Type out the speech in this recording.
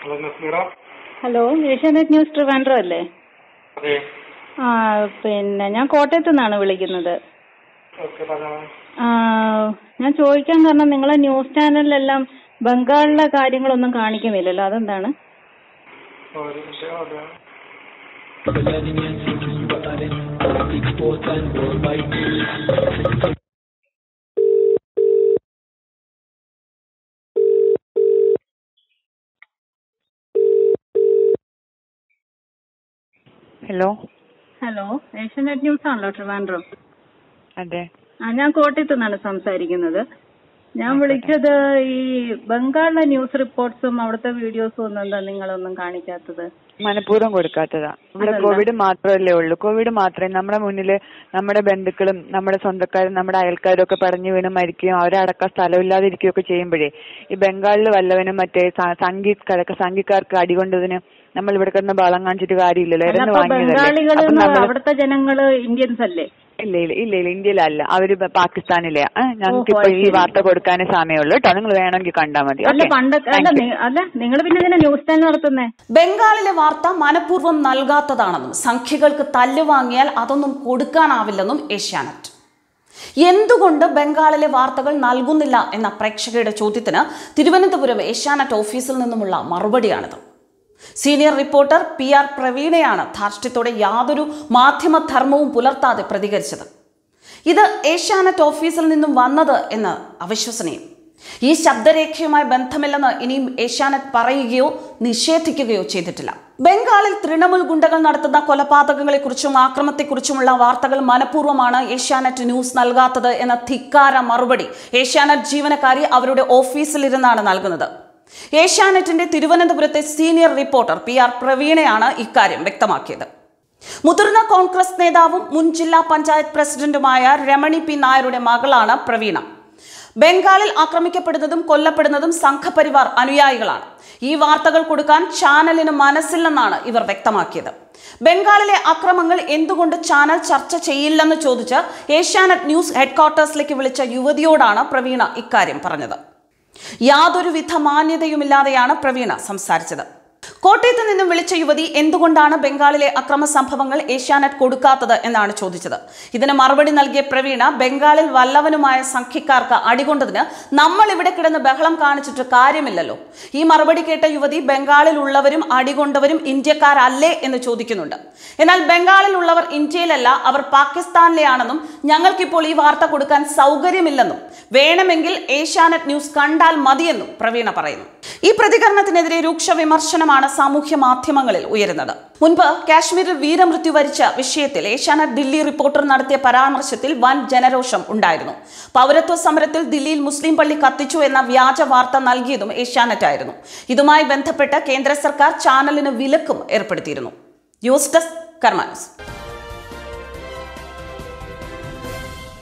Hello Nazeera hello Asianet news Trivandrum അല്ലേ അതെ ആ പിന്നെ ഞാൻ കോട്ടയത്ത് നിന്നാണ് വിളിക്കുന്നത് ഓക്കെ പറഞ്ഞോ ആ, ഞാൻ ചോദിക്കാൻ കാരണം നിങ്ങളെ ന്യൂസ് ചാനലിലെല്ലാം ബംഗാളിലെ കാര്യങ്ങളൊന്നും കാണിക്കുന്നില്ലല്ലോ അതെന്താണ് ഒരു മിനിറ്റ് അതെ ഹലോ ഹലോ ഏഷ്യാനെറ്റ് ന്യൂസ് ആണല്ലോ ട്രിവാൻഡ്രം അതെ ആ ഞാൻ കോട്ടയത്ത് നിന്നാണ് സംസാരിക്കുന്നത് ഞാൻ വിളിച്ചത് ഈ ബംഗാളിലെ ന്യൂസ് റിപ്പോർട്ട്സും അവിടുത്തെ വീഡിയോസും ഒന്നും എന്താ നിങ്ങളൊന്നും കാണിക്കാത്തത് മനഃപൂർവ്വം കൊടുക്കാത്തതാ ഇവിടെ അതെന്താ? കോവിഡ് മാത്രമല്ലേ ഉള്ളൂ കോവിഡ് മാത്രമേ നമ്മുടെ മുന്നില് നമ്മുടെ ബന്ധുക്കളും നമ്മുടെ സ്വന്തക്കാരും നമ്മുടെ അയൽക്കാരും ഒക്കെ പടഞ്ഞു വീണ് മരിക്കുകയും അവരെ അടക്കം സ്ഥലമില്ലാതിരിക്കുകയൊക്കെ ചെയ്യുമ്പോഴേ ഈ ബംഗാളിൽ വല്ലവനും മറ്റേ സ- സംഘി കടക്ക സംഘിക്കാർക്ക് അടികൊണ്ടതിന് നമ്മൾ ഇവിടെ കിടന്ന് ബളം കാണിച്ചിട്ട് കാര്യമില്ലല്ലോ അല്ല ഇരന്ന് അപ്പൊ വാങ്ങിയതല്ലേ ബംഗാളികൾ അപ്പൊ നമ്മള് അവിടുത്തെ ജനങ്ങള് ഇന്ത്യൻസ് അല്ലേ ഇല്ല ഇല്ല ഇല്ല ഇല്ല ഇന്ത്യയിലല്ല അവര് ബ- പാകിസ്ഥാനിലെയാ ഞങ്ങൾക്ക് ഓഹോ, ഇപ്പൊ അത് ഈ ശരി. വാർത്ത കൊടുക്കാനേ സമയമുള്ളൂ കേട്ടോ നിങ്ങൾ വേണമെങ്കിൽ കണ്ടാ മതി അല്ല Okay? പണ്ട് അല്ല Thank you. നി- അല്ല നിങ്ങൾ പിന്നെ ഇതിനെ ന്യൂസ് ചാനൽ നടത്തുന്നേ ബംഗാളിലെ വാർത്ത മനഃപൂർവ്വം നൽകാത്തതാണെന്നും സംഖ്യകൾക്ക് തല്ല് വാങ്ങിയാൽ അതൊന്നും കൊടുക്കാനാവില്ലെന്നും ഏഷ്യാനെറ്റ് എന്തുകൊണ്ട് ബംഗാളിലെ വാർത്തകൾ നൽകുന്നില്ല എന്ന പ്രേക്ഷകരുടെ ചോദ്യത്തിന് തിരുവനന്തപുരം ഏഷ്യാനെറ്റ് ഓഫീസിൽ നിന്നുമുള്ള മറുപടിയാണിത് സീനിയർ റിപ്പോർട്ടർ പി ആർ പ്രവീണയാണ് ധാർഷ്ട്യത്തോടെ യാതൊരു മാധ്യമധർമ്മവും പുലർത്താതെ പ്രതികരിച്ചത് ഇത് ഏഷ്യാനെറ്റ് ഓഫീസിൽ നിന്നും വന്നത് എന്ന് അവിശ്വസനീയം ഈ ശബ്ദരേഖയുമായി ബന്ധമില്ലെന്ന് ഇനിയും ഏഷ്യാനെറ്റ് പറയുകയോ നിഷേധിക്കുകയോ ചെയ്തിട്ടില്ല ബംഗാളിൽ തൃണമൂൽ ഗുണ്ടകൾ നടത്തുന്ന കൊലപാതകങ്ങളെക്കുറിച്ചും ആക്രമത്തെക്കുറിച്ചുമുള്ള വാർത്തകൾ മനഃപൂർവ്വമാണ് ഏഷ്യാനെറ്റ് ന്യൂസ് നൽകാത്തത് എന്ന ധിക്കാര മറുപടി ഏഷ്യാനെറ്റ് ജീവനക്കാരി അവരുടെ ഓഫീസിലിരുന്നാണ് നൽകുന്നത് ഏഷ്യാനെറ്റിന്റെ തിരുവനന്തപുരത്തെ സീനിയർ റിപ്പോർട്ടർ പി ആർ പ്രവീണയാണ് ഇക്കാര്യം വ്യക്തമാക്കിയത് മുതിർന്ന കോൺഗ്രസ് നേതാവും മുൻ ജില്ലാ പഞ്ചായത്ത് പ്രസിഡന്റുമായ രമണി പി നായരുടെ മകളാണ് പ്രവീണ ബംഗാളിൽ ആക്രമിക്കപ്പെടുന്നതും കൊല്ലപ്പെടുന്നതും സംഘപരിവാർ അനുയായികളാണ് ഈ വാർത്തകൾ കൊടുക്കാൻ ചാനലിന് മനസ്സില്ലെന്നാണ് ഇവർ വ്യക്തമാക്കിയത് ബംഗാളിലെ അക്രമങ്ങൾ എന്തുകൊണ്ട് ചാനൽ ചർച്ച ചെയ്യില്ലെന്ന് ചോദിച്ച് ഏഷ്യാനെറ്റ് ന്യൂസ് ഹെഡ്ക്വാർട്ടേഴ്സിലേക്ക് വിളിച്ച യുവതിയോടാണ് പ്രവീണ ഇക്കാര്യം പറഞ്ഞത് യാതൊരുവിധ മാന്യതയുമില്ലാതെയാണ് പ്രവീണ സംസാരിച്ചത് കോട്ടയത്ത് നിന്നും വിളിച്ച യുവതി എന്തുകൊണ്ടാണ് ബംഗാളിലെ അക്രമ സംഭവങ്ങൾ ഏഷ്യാനെറ്റ് കൊടുക്കാത്തത് എന്നാണ് ചോദിച്ചത് ഇതിന് മറുപടി നൽകിയ പ്രവീണ ബംഗാളിൽ വല്ലവനുമായ സംഖ്യക്കാർക്ക് അടികൊണ്ടതിന് നമ്മൾ ഇവിടെ കിടന്ന് ബഹളം കാണിച്ചിട്ട് കാര്യമില്ലല്ലോ ഈ മറുപടി കേട്ട യുവതി ബംഗാളിൽ ഉള്ളവരും അടികൊണ്ടവരും ഇന്ത്യക്കാരല്ലേ എന്ന് ചോദിക്കുന്നുണ്ട് എന്നാൽ ബംഗാളിൽ ഉള്ളവർ ഇന്ത്യയിലല്ല അവർ പാകിസ്ഥാനിലെയാണെന്നും ഞങ്ങൾക്കിപ്പോൾ ഈ വാർത്ത കൊടുക്കാൻ സൗകര്യമില്ലെന്നും വേണമെങ്കിൽ ഏഷ്യാനെറ്റ് ന്യൂസ് കണ്ടാൽ മതിയെന്നും പ്രവീണ പറയുന്നു ഈ പ്രതികരണത്തിനെതിരെ രൂക്ഷ വിമർശനമാണ് സാമൂഹ്യ മാധ്യമങ്ങളിൽ ഉയരുന്നത് മുൻപ് കാശ്മീരിൽ വീരമൃത്യു വരിച്ച വിഷയത്തിൽ ഏഷ്യാനെറ്റ് ദില്ലി റിപ്പോർട്ടർ നടത്തിയ പരാമർശത്തിൽ വൻ ജനരോഷം ഉണ്ടായിരുന്നു പൗരത്വ സമരത്തിൽ ദില്ലിയിൽ മുസ്ലിം പള്ളി കത്തിച്ചു എന്ന വ്യാജ വാർത്ത നൽകിയതും ഏഷ്യാനെറ്റ് ആയിരുന്നു ഇതുമായി ബന്ധപ്പെട്ട് കേന്ദ്ര സർക്കാർ ചാനലിന് വിലക്കും ഏർപ്പെടുത്തിയിരുന്നു ന്യൂസ് ഡെസ്ക് കർമാനസ്